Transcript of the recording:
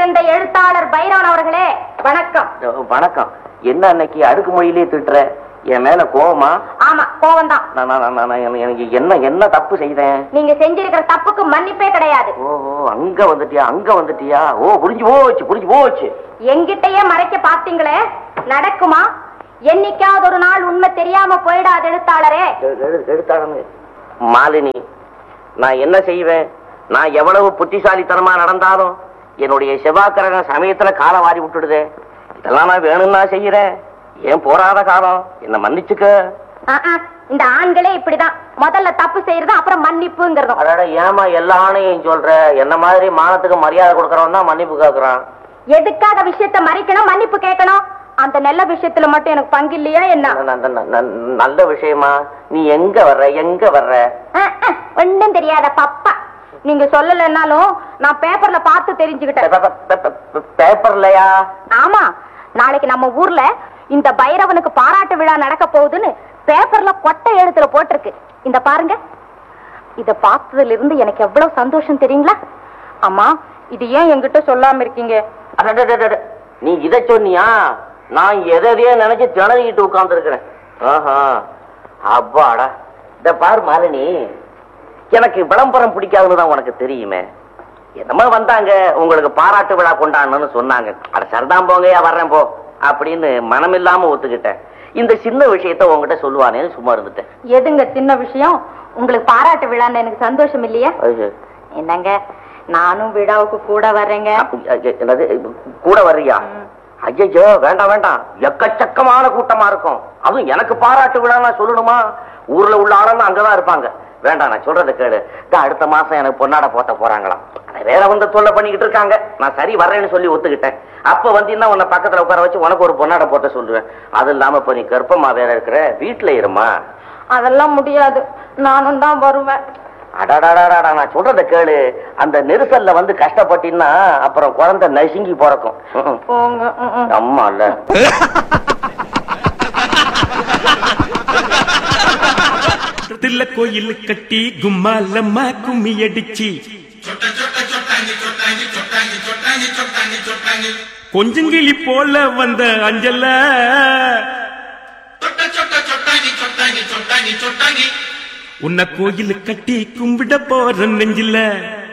சிறந்த எழுத்தாளர் பைரவன் அவர்களே வணக்கம் வணக்கம் என்ன அன்னைக்கு அடுக்கு மொழியிலே திட்டுற என் மேல கோவமா ஆமா கோவம் தான் நான் நான் நான் நான் எனக்கு- எனக்கு என்ன என்ன தப்பு செய்தேன் நீங்க செஞ்சிருக்கிற தப்புக்கு மன்னிப்பே கிடையாது ஓ ஓ, அங்க வந்துட்டியா அங்க வந்துட்டியா ஓ புரிஞ்சு போச்சு புரிஞ்சு போச்சு எங்கிட்டயே மறைக்க பாத்தீங்களே நடக்குமா என்னைக்காவது ஒரு நாள் உண்மை தெரியாம போயிடாது எழுத்தாளரே எ- எடு- எடுத்தாடனு மாலினி நான் என்ன செய்வேன் நான் எவ்வளவு புத்திசாலித்தனமா நடந்தாலும் என்னுடைய செவ்வாய்க்கிரக சமயத்துல காலை வாரி விட்டுடுதே இதெல்லாம் நான் வேணும்னா செய்யறேன் ஏன் போராத காலம் என்ன மன்னிச்சுக்க ஆ, ஆ, இந்த ஆண்களே இப்படிதான் முதல்ல தப்பு செய்யறது அப்புறம் மன்னிப்புங்கிறதும் அடட ஏமா எல்லா ஆணையும் சொல்ற என்ன மாதிரி மானத்துக்கு மரியாதை கொடுக்கறவன் தான் மன்னிப்பு கேக்குறான் எதுக்காக விஷயத்த மறைக்கணும் மன்னிப்பு கேட்கணும் அந்த நல்ல விஷயத்துல மட்டும் எனக்கு பங்கு இல்லையா என்ன ந- ந- ந- ந- நல்ல விஷயமா நீ எங்க வர்ற எங்க வர்ற ஆ, ஆ, ஒண்ணும் தெரியாத பப்பா நீங்க சொல்லலைன்னாலும் நான் பேப்பர்ல பார்த்து தெரிஞ்சுக்கிட்டேன் பே- பே- பே- பே- பேப்பர்லயா ஆமா நாளைக்கு நம்ம ஊர்ல இந்த பைரவனுக்கு பாராட்டு விழா நடக்க போகுதுன்னு பேப்பர்ல கொட்டை எழுத்துல போட்டிருக்கு இந்த பாருங்க இத பார்த்ததுல இருந்து எனக்கு எவ்வளவு சந்தோஷம் தெரியுங்களா அம்மா இது ஏன் என்கிட்ட சொல்லாம இருக்கீங்க அடடடடட. நீ இத சொன்னியா நான் எதையோ நினைச்சு திணறிக்கிட்டு உட்கார்ந்து இருக்கிறேன் ஆஹா அப்பாடா இந்த பாரு மாலினி எனக்கு விளம்பரம் பிடிக்காதுன்னு தான் உனக்கு தெரியுமே என்னமோ வந்தாங்க உங்களுக்கு பாராட்டு விழா கொண்டாடணும்னு சொன்னாங்க அட சரிதான் போங்கயா வர்றேன் போ அப்படின்னு மனமில்லாம ஒத்துக்கிட்டேன் இந்த சின்ன விஷயத்த உங்ககிட்ட சொல்லுவானேன்னு சும்மா இருந்துட்டேன் எதுங்க சின்ன விஷயம் உங்களுக்கு பாராட்டு விழான்னு எனக்கு சந்தோஷம் இல்லையா ஐயோ. என்னங்க நானும் விழாவுக்கு கூட வர்றேங்க அ- என்னது கூட வர்றியா ஐயோ வேண்டாம் வேண்டாம் எக்கச்சக்கமான கூட்டமா இருக்கும் அதுவும் எனக்கு பாராட்டு விழா நான் சொல்லணுமா ஊர்ல உள்ள ஆளெல்லாம் அங்கதான் இருப்பாங்க வேண்டாம் நான் சொல்றத கேளு இந்த அடுத்த மாசம் எனக்கு பொன்னாட போட்ட போறாங்களாம் அதை வேற வந்து தொல்லை பண்ணிக்கிட்டு இருக்காங்க நான் சரி வர்றேன்னு சொல்லி ஒத்துக்கிட்டேன் அப்ப வந்தீங்கன்னா உன்னை பக்கத்துல உட்கார வச்சு உனக்கு ஒரு பொன்னாட போட்ட சொல்லுவேன் அது இல்லாம இப்ப நீ கர்ப்பமா வேற இருக்கிற வீட்டுல இருமா அதெல்லாம் முடியாது நானும் தான் வருவேன் அடாடாடாடா நான் சொல்றத கேளு அந்த நெரிசல்ல வந்து கஷ்டப்பட்டீங்கன்னா அப்புறம் குழந்தை நசுங்கி பிறக்கும் ம்ம். போங்க ம், ம். அம்மா இல்ல தில்ல கோயில் கட்டி கும்மாலம்மா கும்மி அடிச்சு கொஞ்சங்கிளி போல வந்த அஞ்சல உன்னை கோயில் கட்டி கும்பிட போற நெஞ்சில